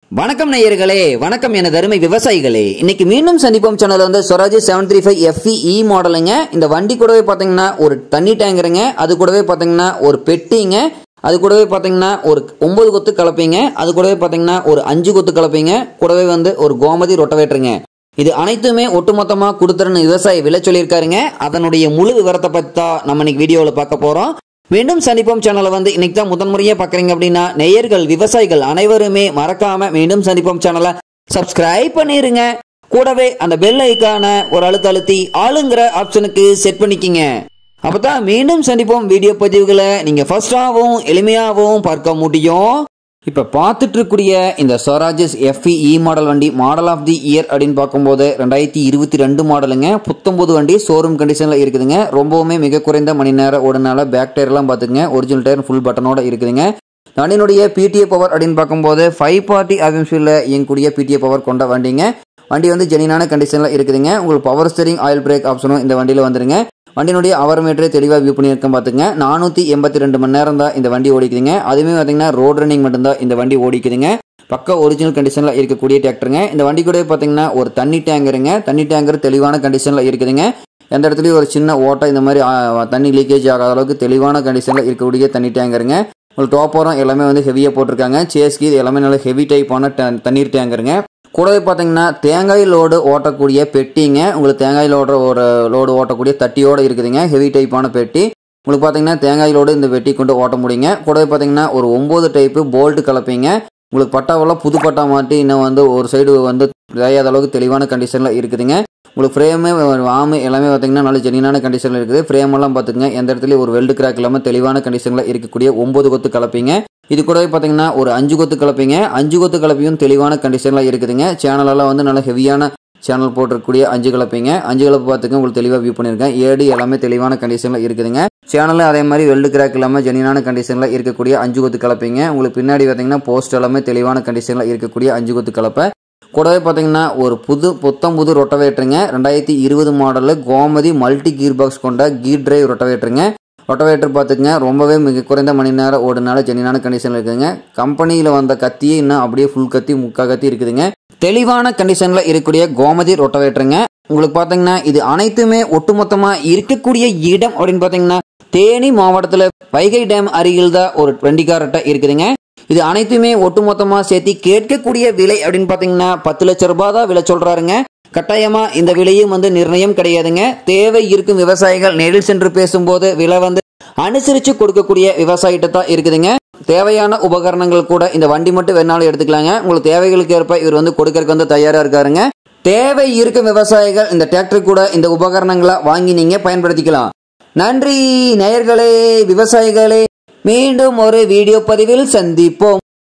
வணக்கம் நேயர்களே வணக்கம் எனது அருமை விவசாயிகளே இன்னைக்கு மீண்டும் சந்திப்போம் சேனல் வந்து Swaraj seven three five FE E மாடலுங்க இந்த வண்டி கூடவே பார்த்தீங்கன்னா ஒரு தண்ணி டேங்கருங்க அது கூடவே பார்த்தீங்கன்னா ஒரு பெட்டிங்க அது கூடவே பார்த்தீங்கன்னா ஒரு ஒன்பது கொத்து கலப்பைங்க அது கூடவே பார்த்தீங்கன்னா ஒரு அஞ்சு கொத்து கலப்பைங்க கூடவே வந்து ஒரு கோமதி ரொட்டவேட்டருங்க இது அனைத்துமே ஒட்டுமொத்தமாக கொடுத்துருன்னு விவசாயி விலை சொல்லியிருக்காருங்க அதனுடைய முழு விவரத்தை பற்றி தான் நம்ம இன்னைக்கு வீடியோவில் பார்க்க போகிறோம் மீண்டும் சந்திப்போம் சேனலை வந்து இன்னைக்கு தான் முதன் முறையா பாக்குறீங்க அப்படின்னா நேயர்கள் விவசாயிகள் அனைவருமே மறக்காம மீண்டும் சந்திப்போம் சேனலை சப்ஸ்கிரைப் பண்ணிருங்க கூடவே அந்த பெல் ஐக்கான ஒரு அழுத்த அழுத்தி ஆளுங்கிற ஆப்ஷனுக்கு செட் பண்ணிக்கிங்க அப்பதான் மீண்டும் சந்திப்போம் வீடியோ பதிவுகளை நீங்க ஃபர்ஸ்டாகவும் எளிமையாகவும் பார்க்க முடியும் இப்ப பார்த்துட்டு இருக்கக்கூடிய இந்த ஸ்வராஜஸ் எஃப்இ இ மாடல் வண்டி மாடல் ஆஃப் தி இயர் அப்படின்னு பார்க்கும்போது ரெண்டாயிரத்தி இருபத்தி ரெண்டு மாடலுங்க புத்தொன்பது வண்டி ஷோரூம் கண்டிஷன்ல இருக்குதுங்க ரொம்பவுமே மிக குறைந்த மணி நேரம் ஓடுனால பேக் டயர் எல்லாம் பார்த்துங்க ஒரிஜினல் டயர் ஃபுல் பட்டனோட இருக்குதுங்க வண்டியினுடைய பிடிஏ பவர் அப்படின்னு பார்க்கும்போது ஃபைவ் பார்ட்டி ஆஃபியம்ஸில் இயங்கக்கூடிய பிடிஏ பவர் கொண்ட வண்டிங்க வண்டி வந்து ஜெனினான கண்டிஷனில் இருக்குதுங்க உங்களுக்கு பவர் ஸ்டரிங் ஆயில் பிரேக் ஆப்ஷனும் இந்த வண்டியில் வந்துருங்க வண்டியினுடைய அவர் மீட்டரே தெளிவாக வியூ பண்ணியிருக்கேன் பார்த்துங்க நானூற்றி எண்பத்தி ரெண்டு மணி நேரம் தான் இந்த வண்டி ஓடிக்குதுங்க அதுவுமே பார்த்தீங்கன்னா ரோட் ரன்னிங் மட்டும்தான் இந்த வண்டி ஓடிக்குதுங்க பக்க ஒரிஜினல் கண்டிஷனில் இருக்கக்கூடிய டிராக்டருங்க இந்த வண்டி கூட பார்த்தீங்கன்னா ஒரு தண்ணி டேங்கருங்க தண்ணி டேங்கர் தெளிவான கண்டிஷனில் இருக்குதுங்க எந்த இடத்துலையும் ஒரு சின்ன ஓட்டை இந்த மாதிரி ஆ, தண்ணி லீக்கேஜ் ஆகாத அளவுக்கு தெளிவான கண்டிஷனில் இருக்கக்கூடிய தண்ணி டேங்கருங்க உங்களுக்கு டோப்பரம் எல்லாமே வந்து ஹெவியாக போட்டிருக்காங்க சேஸ்கி இது எல்லாமே நல்ல ஹெவி டைப்பான ட- தண்ணீர் டேங்கருங்க கூடவே பார்த்தீங்கன்னா தேங்காய் லோடு ஓட்டக்கூடிய பெட்டிங்க உங்களுக்கு தேங்காய் லோடு ஒரு லோடு ஓட்டக்கூடிய தட்டியோடு இருக்குதுங்க ஹெவி டைப்பான பெட்டி உங்களுக்கு பார்த்தீங்கன்னா தேங்காய் லோடு இந்த பெட்டி கொண்டு ஓட்ட முடியுங்க கூடவே பார்த்தீங்கன்னா ஒரு ஒம்பது டைப்பு போல்ட் கலப்பீங்க உங்களுக்கு பட்டாவெல்லாம் புது பட்டா மாட்டி இன்னும் வந்து ஒரு சைடு வந்து தெரியாத அளவுக்கு தெளிவான கண்டிஷனில் இருக்குதுங்க உங்களுக்கு ஃப்ரேமு வாமு எல்லாமே பார்த்தீங்கன்னா நல்ல ஜெனினான கண்டிஷனில் இருக்குது ஃப்ரேம் எல்லாம் பார்த்துக்குங்க எந்த இடத்துலையும் ஒரு வெல்டு கிராக் இல்லாமல் தெளிவான கண்டிஷனில் இருக்கக்கூடிய ஒம்பது கொத்து கலப்பீங்க இது கூடவே பார்த்தீங்கன்னா ஒரு அஞ்சு கொத்து கலப்பீங்க அஞ்சு கொத்து கலப்பையும் தெளிவான கண்டிஷனில் இருக்குதுங்க சேனலெல்லாம் வந்து நல்ல ஹெவியான சேனல் போட்டிருக்கக்கூடிய அஞ்சு கலப்பீங்க அஞ்சு கலப்பு பார்த்துக்க உங்களுக்கு தெளிவாக வியூ பண்ணியிருக்கேன் ஏடி எல்லாமே தெளிவான கண்டிஷனில் இருக்குதுங்க சேனலும் அதே மாதிரி வெல்டு கிராக் இல்லாமல் ஜெனினான கண்டிஷனில் இருக்கக்கூடிய அஞ்சு கொத்து கலப்பீங்க உங்களுக்கு பின்னாடி பார்த்தீங்கன்னா போஸ்ட் எல்லாமே தெளிவான கண்டிஷனில் இருக்கக்கூடிய அஞ்சு கொத்து கலப்பை கூடவே பார்த்தீங்கன்னா ஒரு புது புத்தம் புது ரொட்டவேட்டருங்க ரெண்டாயிரத்தி இருபது மாடலில் கோமதி மல்டி கீர் பாக்ஸ் கொண்ட கீர் டிரைவ் ரொட்டவேட்டருங்க ரொட்டவேட்டர் பார்த்துக்குங்க ரொம்பவே மிக குறைந்த மணி நேரம் ஓடுனால ஜெனினான கண்டிஷனில் இருக்குதுங்க கம்பெனியில் வந்த கத்தியே இன்னும் அப்படியே ஃபுல் கத்தி முக்கா கத்தி இருக்குதுங்க தெளிவான கண்டிஷனில் இருக்கக்கூடிய கோமதி ரொட்டவேட்டருங்க உங்களுக்கு பார்த்தீங்கன்னா இது அனைத்துமே ஒட்டுமொத்தமாக இருக்கக்கூடிய இடம் அப்படின்னு பார்த்தீங்கன்னா தேனி மாவட்டத்தில் வைகை டேம் அருகில் தான் ஒரு வண்டிக்காரட்ட இருக்குதுங்க இது அனைத்துமே ஒட்டுமொத்தமாக சேர்த்து கேட்கக்கூடிய விலை அப்படின்னு பார்த்தீங்கன்னா பத்து லட்சம் ரூபாய் தான் விலை சொல்றாருங்க கட்டாயமா இந்த விலையும் வந்து நிர்ணயம் கிடையாதுங்க தேவை இருக்கும் விவசாயிகள் நேரில் சென்று பேசும்போது விலை வந்து அனுசரித்து கொடுக்கக்கூடிய விவசாயிட்ட தான் இருக்குதுங்க தேவையான உபகரணங்கள் கூட இந்த வண்டி மட்டும் வேணாலும் எடுத்துக்கலாங்க உங்களுக்கு தேவைகளுக்கு ஏற்ப இவர் வந்து கொடுக்கறதுக்கு வந்து தயாரா இருக்காருங்க தேவை இருக்கும் விவசாயிகள் இந்த டிராக்டர் கூட இந்த உபகரணங்களை வாங்கி நீங்க பயன்படுத்திக்கலாம் நன்றி நேயர்களே விவசாயிகளே மீண்டும் ஒரு வீடியோ பதிவில் சந்திப்போம்